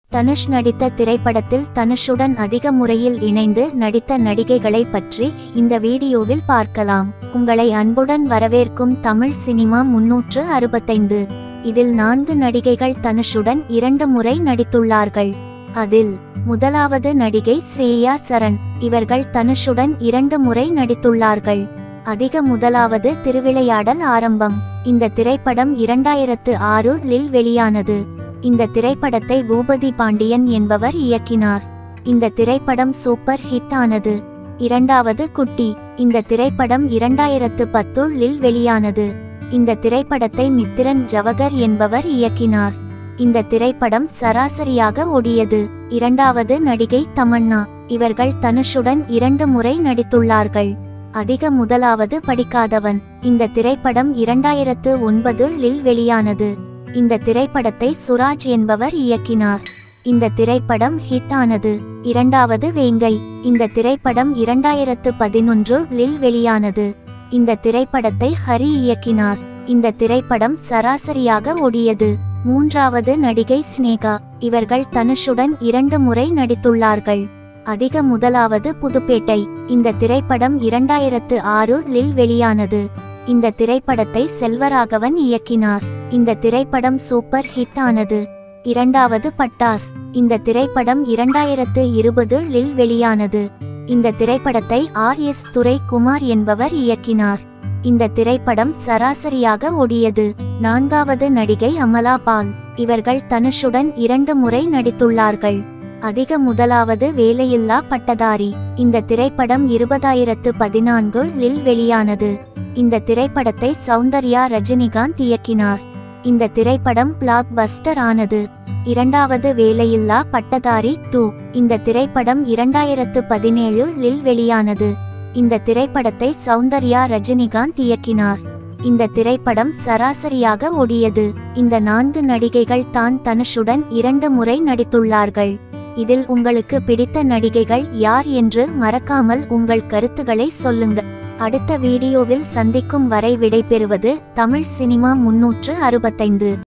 தனுஷ் நடித்த திரைப்படத்தில் தனுஷுடன் அதிக முறையில் இணைந்து நடித்த நடிகைகளை பற்றி இந்த வீடியோவில் பார்க்கலாம் உங்களை அன்புடன் வரவேற்கும் தமிழ் சினிமா முன்னூற்று அறுபத்தைந்து இதில் நான்கு நடிகைகள் தனுஷுடன் இரண்டு முறை நடித்துள்ளார்கள் அதில் முதலாவது நடிகை ஸ்ரேயா சரண் இவர்கள் தனுஷுடன் இரண்டு முறை நடித்துள்ளார்கள் அதிக முதலாவது திருவிளையாடல் ஆரம்பம் இந்த திரைப்படம் இரண்டாயிரத்து ஆறு லில் வெளியானது இந்த திரைப்படத்தை பூபதி பாண்டியன் என்பவர் இயக்கினார் இந்த திரைப்படம் சூப்பர் ஹிட் ஆனது இரண்டாவது குட்டி இந்த திரைப்படம் இரண்டாயிரத்து பத்துள்ளில் வெளியானது இந்த திரைப்படத்தை மித்திரன் ஜவகர் என்பவர் இயக்கினார் இந்த திரைப்படம் சராசரியாக ஓடியது இரண்டாவது நடிகை தமன்னா இவர்கள் தனுஷுடன் இரண்டு முறை நடித்துள்ளார்கள் அதிக முதலாவது படிக்காதவன் இந்த திரைப்படம் இரண்டாயிரத்து ஒன்பது லில் வெளியானது இந்த திரைப்படத்தை சுராஜ் என்பவர் இயக்கினார் இந்த திரைப்படம் ஹிட் ஆனது இரண்டாவது வேங்கை இந்த திரைப்படம் இரண்டாயிரத்து பதினொன்று லில் வெளியானது இந்த திரைப்படத்தை ஹரி இயக்கினார் இந்த திரைப்படம் சராசரியாக ஓடியது மூன்றாவது நடிகை ஸ்னேகா இவர்கள் தனுஷுடன் இரண்டு முறை நடித்துள்ளார்கள் அதிக முதலாவது புதுப்பேட்டை இந்த திரைப்படம் இரண்டாயிரத்து ஆறு லில் வெளியானது இந்த திரைப்படத்தை செல்வராகவன் இயக்கினார் இந்த திரைப்படம் சூப்பர் ஹிட் ஆனது இரண்டாவது பட்டாஸ் இந்த திரைப்படம் இரண்டாயிரத்து இருபது லில் வெளியானது இந்த திரைப்படத்தை ஆர் எஸ் துரை குமார் என்பவர் இயக்கினார் இந்த திரைப்படம் சராசரியாக ஓடியது நான்காவது நடிகை அமலா பால் இவர்கள் தனுஷுடன் இரண்டு முறை நடித்துள்ளார்கள் அதிக முதலாவது வேலையில்லா பட்டதாரி இந்த திரைப்படம் இருபதாயிரத்து பதினான்கு லில் வெளியானது இந்த திரைப்படத்தை சௌந்தர்யா ரஜினிகாந்த் இயக்கினார் இந்த திரைப்படம் பிளாக் பஸ்டர் ஆனது இரண்டாவது வேலையில்லா பட்டதாரி டூ இந்த திரைப்படம் இரண்டாயிரத்து பதினேழு லில் வெளியானது இந்த திரைப்படத்தை சௌந்தர்யா ரஜினிகாந்த் இயக்கினார் இந்த திரைப்படம் சராசரியாக ஓடியது இந்த நான்கு நடிகைகள் தான் தனுஷுடன் இரண்டு முறை நடித்துள்ளார்கள் இதில் உங்களுக்கு பிடித்த நடிகைகள் யார் என்று மறக்காமல் உங்கள் கருத்துக்களை சொல்லுங்க அடுத்த வீடியோவில் சந்திக்கும் வரை விடைபெறுவது தமிழ் சினிமா முன்னூற்று அறுபத்தைந்து